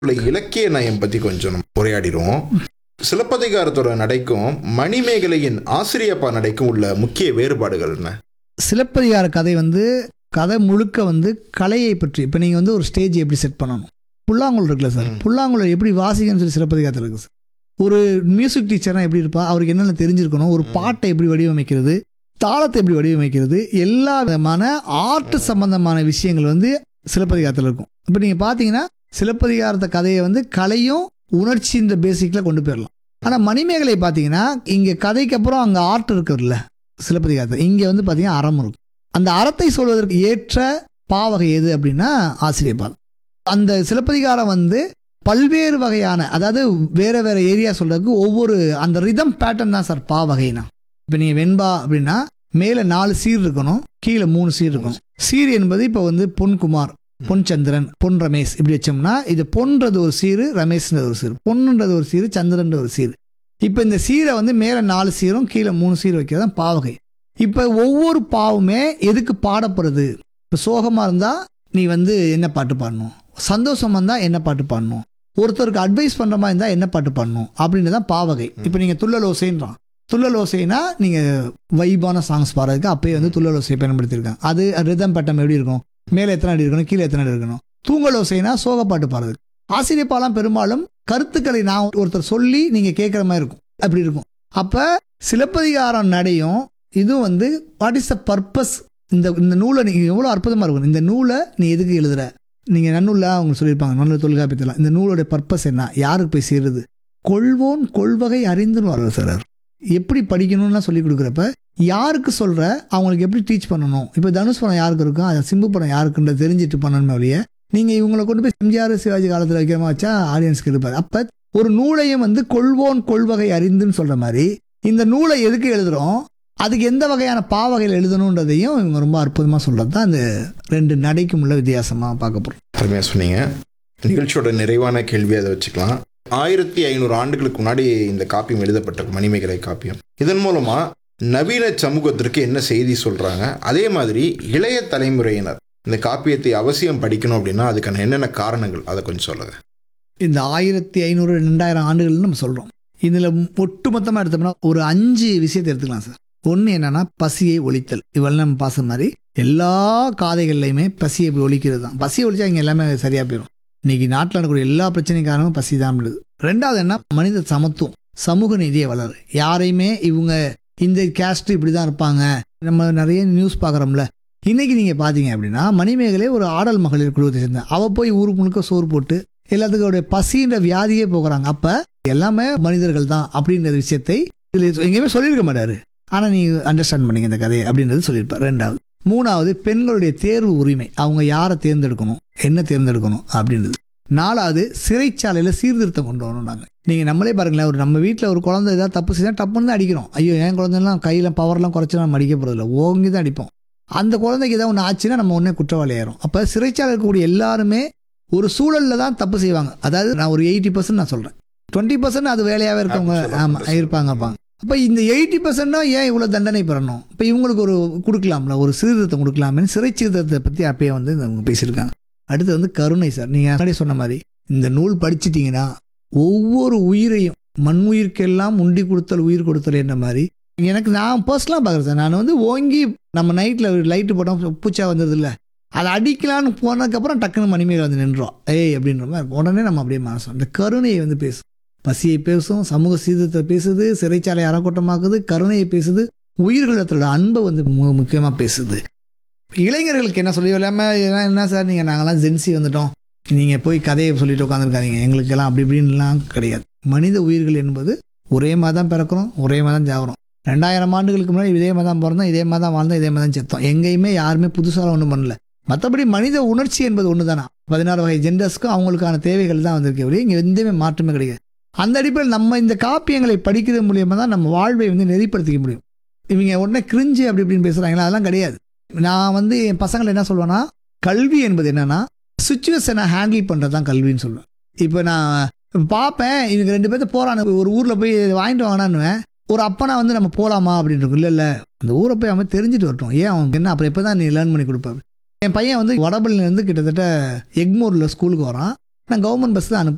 உள்ள இலக்கிய நயம் பத்தி கொஞ்சம் நம்ம உரையாடிடுவோம் சிலப்பதிகாரத்தோட நடைக்கும் மணிமேகலையின் ஆசிரியப்பா நடைக்கும் உள்ள முக்கிய வேறுபாடுகள் என்ன சிலப்பதிகார கதை வந்து கதை முழுக்க வந்து கலையை பற்றி இப்போ நீங்கள் வந்து ஒரு ஸ்டேஜ் எப்படி செட் பண்ணணும் புல்லாங்குழல் இருக்குல்ல சார் ம். புல்லாங்குழல் எப்படி வாசிக்கணும்னு சொல்லி சிலப்பதிகாரத்தில் இருக்குது சார் ஒரு மியூசிக் டீச்சர்னா எப்படி இருப்பா அவருக்கு என்னென்ன தெரிஞ்சிருக்கணும் ஒரு ம். பாட்டை எப்படி வடிவமைக்கிறது தாளத்தை எப்படி வடிவமைக்கிறது எல்லா விதமான ஆர்ட் சம்பந்தமான விஷயங்கள் வந்து சிலப்பதிகாரத்தில் இருக்கும் இப்போ நீங்கள் பார்த்தீங்கன்னா சிலப்பதிகாரத்த கதையை வந்து கலையும் உணர்ச்சின்ற பேசிக்கில் கொண்டு போயிடலாம் ஆனால் மணிமேகலை பார்த்தீங்கன்னா இங்கே கதைக்கு அப்புறம் அங்கே ஆர்ட் இருக்குதுல்ல சிலப்பதிகாரத்தில் இங்கே வந்து பார்த்தீங்கன்னா அறம் இருக்கும் அந்த அறத்தை சொல்வதற்கு ஏற்ற பாவகை எது அப்படின்னா ஆசிரியப்பால் அந்த சிலப்பதிகாரம் வந்து பல்வேறு வகையான அதாவது வேற வேற ஏரியா சொல்றதுக்கு ஒவ்வொரு அந்த ரிதம் பேட்டர்ன் தான் சார் பாவகைனா இப்போ நீங்கள் வெண்பா அப்படின்னா மேலே நாலு சீர் இருக்கணும் கீழே மூணு சீர் இருக்கணும் சீர் என்பது இப்போ வந்து பொன்குமார் பொன் சந்திரன் பொன் ரமேஷ் இப்படி வச்சோம்னா இது பொன்றது ஒரு சீரு ரமேஷ்ன்றது ஒரு சீர் பொன்னுன்றது ஒரு சீரு சந்திரன்ற ஒரு சீர் இப்போ இந்த சீரை வந்து மேலே நாலு சீரும் கீழே மூணு சீர் வைக்கிறது தான் பாவகை இப்போ ஒவ்வொரு பாவுமே எதுக்கு பாடப்படுறது இப்போ சோகமாக இருந்தால் நீ வந்து என்ன பாட்டு பாடணும் சந்தோஷமா இருந்தால் என்ன பாட்டு பாடணும் ஒருத்தருக்கு அட்வைஸ் பண்ணுற மாதிரி இருந்தால் என்ன பாட்டு பாடணும் அப்படின்னு தான் பாவகை இப்போ நீங்கள் துள்ளலோசைன்றான் துள்ளலோசைனா நீங்கள் வைபான சாங்ஸ் பாடுறதுக்கு அப்பயே வந்து துள்ளலோசையை பயன்படுத்தியிருக்காங்க அது ரிதம் பட்டம் எப்படி இருக்கும் மேலே எத்தனை அடி இருக்கணும் கீழே எத்தனை அடி இருக்கணும் தூங்கலோசைனா சோக பாட்டு பாடுறதுக்கு ஆசிரியப்பாலாம் பெரும்பாலும் கருத்துக்களை நான் ஒருத்தர் சொல்லி நீங்கள் கேட்குற மாதிரி இருக்கும் அப்படி இருக்கும் அப்போ சிலப்பதிகாரம் நடையும் இதுவும் வந்து வாட் இஸ் த பர்பஸ் இந்த இந்த நூலை நீங்கள் எவ்வளோ அற்புதமாக இருக்கும் இந்த நூலை நீ எதுக்கு எழுதுற நீங்கள் நன்னூலில் அவங்க சொல்லியிருப்பாங்க நல்ல தொல்காப்பியத்தில் இந்த நூலோட பர்பஸ் என்ன யாருக்கு போய் சேருது கொள்வோன் கொள்வகை அறிந்துன்னு வர்றாரு சார் அவர். எப்படி படிக்கணும்லாம் சொல்லி கொடுக்குறப்ப யாருக்கு சொல்கிற அவங்களுக்கு எப்படி டீச் பண்ணணும் இப்போ தனுஷ் படம் யாருக்கு இருக்கும் அது சிம்பு படம் யாருக்குன்றது தெரிஞ்சுட்டு பண்ணணுமே ஒழிய நீங்கள் இவங்களை கொண்டு போய் எம்ஜிஆர் சிவாஜி காலத்தில் வைக்கிற மாதிரி வச்சா ஆடியன்ஸ்க்கு இருப்பார் அப்போ ஒரு நூலையும் வந்து கொள்வோன் கொள்வகை அறிந்துன்னு சொல்கிற மாதிரி இந்த நூலை எதுக்கு எழுதுகிறோம் அதுக்கு எந்த வகையான பாவகையில் எழுதணுன்றதையும் இவங்க ரொம்ப அற்புதமாக சொல்கிறது தான் இந்த ரெண்டு நடைக்கும் உள்ள வித்தியாசமாக பார்க்க போகிறோம் அருமையாக சொன்னீங்க நிகழ்ச்சியோட நிறைவான கேள்வி அதை வச்சுக்கலாம் ஆயிரத்தி ஐநூறு ஆண்டுகளுக்கு முன்னாடி இந்த காப்பியம் எழுதப்பட்ட மணிமேகலை காப்பியம் இதன் மூலமா நவீன சமூகத்திற்கு என்ன செய்தி சொல்றாங்க அதே மாதிரி இளைய தலைமுறையினர் இந்த காப்பியத்தை அவசியம் படிக்கணும் அப்படின்னா அதுக்கான என்னென்ன காரணங்கள் அதை கொஞ்சம் சொல்லுங்க இந்த ஆயிரத்தி ஐநூறு ரெண்டாயிரம் ஆண்டுகள்னு நம்ம சொல்கிறோம் இதில் ஒட்டுமொத்தமாக எடுத்தோம்னா ஒரு அஞ்சு விஷயத்தை எடுத்துக்கலாம் சார் ஒன்று என்னன்னா பசியை ஒழித்தல் இவெல்லாம் நம்ம பாச மாதிரி எல்லா காதைகள்லையுமே பசியை இப்படி ஒழிக்கிறது தான் பசியை ஒழிச்சா இங்கே எல்லாமே சரியாக போயிடும் இன்னைக்கு நாட்டில் நடக்கக்கூடிய எல்லா பிரச்சனையும் காரணமும் பசி தான் உள்ளது ரெண்டாவது என்ன மனித சமத்துவம் சமூக நீதியை வளரு யாரையுமே இவங்க இந்த கேஸ்ட் இப்படி தான் இருப்பாங்க நம்ம நிறைய நியூஸ் பார்க்குறோம்ல இன்னைக்கு நீங்கள் பார்த்தீங்க அப்படின்னா மணிமேகலை ஒரு ஆடல் மகளிர் குழுவத்தை சேர்ந்த அவள் போய் ஊருக்கு முழுக்க சோறு போட்டு எல்லாத்துக்கும் பசின்ற வியாதியே போகிறாங்க அப்போ எல்லாமே மனிதர்கள் தான் அப்படின்ற விஷயத்தை இதில் எங்கேயுமே சொல்லியிருக்க மாட்டாரு ஆனால் நீ அண்டர்ஸ்டாண்ட் பண்ணீங்க இந்த கதையை அப்படின்றது சொல்லியிருப்பார் ரெண்டாவது மூணாவது பெண்களுடைய தேர்வு உரிமை அவங்க யாரை தேர்ந்தெடுக்கணும் என்ன தேர்ந்தெடுக்கணும் அப்படின்றது நாலாவது சிறைச்சாலையில் சீர்திருத்தம் கொண்டு வரணும் நாங்கள் நீங்கள் நம்மளே பாருங்களேன் ஒரு நம்ம வீட்டில் ஒரு குழந்தை ஏதாவது தப்பு செய்தால் டப்புன்னு தான் அடிக்கிறோம் ஐயோ என் குழந்தைலாம் கையில் பவர்லாம் குறைச்சி நம்ம அடிக்க போகிறதில்ல ஓங்கி தான் அடிப்போம் அந்த குழந்தைக்கு ஏதாவது ஒன்று ஆச்சுன்னா நம்ம உடனே குற்றவாளி ஆயிரும் அப்போ சிறைச்சாலை இருக்கக்கூடிய எல்லாருமே ஒரு சூழலில் தான் தப்பு செய்வாங்க அதாவது நான் ஒரு எயிட்டி பர்சன்ட் நான் சொல்கிறேன் டுவெண்ட்டி பர்சன்ட் அது வேலையாகவே இருக்கவங்க அப்படி சொல்ல- ஆமாம் இருப்பாங்க இருப்பாங்க அப்போ இந்த எயிட்டி பர்சன்ட்னா ஏன் இவ்வளோ தண்டனை பெறணும் இப்போ இவங்களுக்கு ஒரு கொடுக்கலாம்ல ஒரு சீர்திருத்தம் கொடுக்கலாமே சிறை சீர்திருத்தத்தை பற்றி அப்பயே வந்து அவங்க பேசியிருக்காங்க அடுத்து வந்து கருணை சார் நீங்கள் முன்னாடி சொன்ன மாதிரி இந்த நூல் படிச்சிட்டிங்கன்னா ஒவ்வொரு உயிரையும் மண் உயிர்க்கெல்லாம் உண்டி கொடுத்தல் உயிர் கொடுத்தல் என்ற மாதிரி எனக்கு நான் பர்சனலாக பார்க்குறேன் சார் நான் வந்து ஓங்கி நம்ம நைட்டில் லைட்டு போட்டோம் பூச்சா வந்தது இல்லை அதை அடிக்கலான்னு போனதுக்கப்புறம் டக்குன்னு மணிமேல் வந்து நின்றோம் ஏய் அப்படின்ற மாதிரி இருக்கும். உடனே நம்ம அப்படியே மனசோம் இந்த கருணையை வந்து பேசும் பசியை பேசும் சமூக சீர்திருத்தத்தை பேசுது சிறைச்சாலை அறக்கூட்டமாக்குது கருணையை பேசுது உயிர்களிடத்தோட அன்பை வந்து மு- முக்கியமாக பேசுது இளைஞர்களுக்கு என்ன சொல்லி இல்லாமல் என்ன சார் நீங்கள் நாங்களாம் ஜென்சி வந்துட்டோம் நீங்கள் போய் கதையை சொல்லிட்டு உட்காந்துருக்காதீங்க எங்களுக்கெல்லாம் அப்படி இப்படின்லாம் கிடையாது மனித உயிர்கள் என்பது ஒரே மாதிரி தான் பிறக்கிறோம் ஒரே மாதிரி தான் சாகுறோம் ரெண்டாயிரம் ஆண்டுகளுக்கு முன்னாடி இதே மாதிரி தான் பிறந்தோம் இதே மாதிரி தான் வாழ்ந்தோம் இதே மாதிரி தான் செத்தோம் எங்கேயுமே யாருமே புதுசாக ஒன்றும் பண்ணல மற்றபடி மனித உணர்ச்சி என்பது ஒன்று தானே பதினாறு வகை ஜெண்டர்ஸ்க்கும் அவங்களுக்கான தேவைகள் தான் வந்திருக்கே ஒழிய இங்கே எந்தமே மாற்றமே கிடையாது அந்த அடிப்படையில் நம்ம இந்த காப்பியங்களை படிக்கிறது மூலியமாக தான் நம்ம வாழ்வை வந்து நெறிப்படுத்திக்க முடியும் இவங்க உடனே கிரிஞ்சு அப்படி இப்படின்னு பேசுகிறாங்களா அதெல்லாம் கிடையாது நான் வந்து என் பசங்களை என்ன சொல்லுவேன்னா கல்வி என்பது என்னன்னா சுச்சுவேஷனை ஹேண்டில் பண்ணுறது தான் கல்வின்னு சொல்லுவேன் இப்போ நான் பார்ப்பேன் இவங்க ரெண்டு பேர்த்த போகிறாங்க ஒரு ஊரில் போய் வாங்கிட்டு வாங்கினான்னுவேன் ஒரு அப்பனா வந்து நம்ம போகலாமா அப்படின்னு இருக்கும் இல்லை இல்லை அந்த ஊரை போய் அவன் தெரிஞ்சுட்டு வரட்டும் ஏன் அவனுக்கு என்ன அப்புறம் எப்போ தான் நீ லேர்ன் பண்ணி கொடுப்பாரு என் பையன் வந்து வடபள்ளியிலேருந்து கிட்டத்தட்ட எக்மூரில் ஸ்கூலுக்கு வரான் நான் கவர்மெண்ட் பஸ் தான் அனுப்புறேன்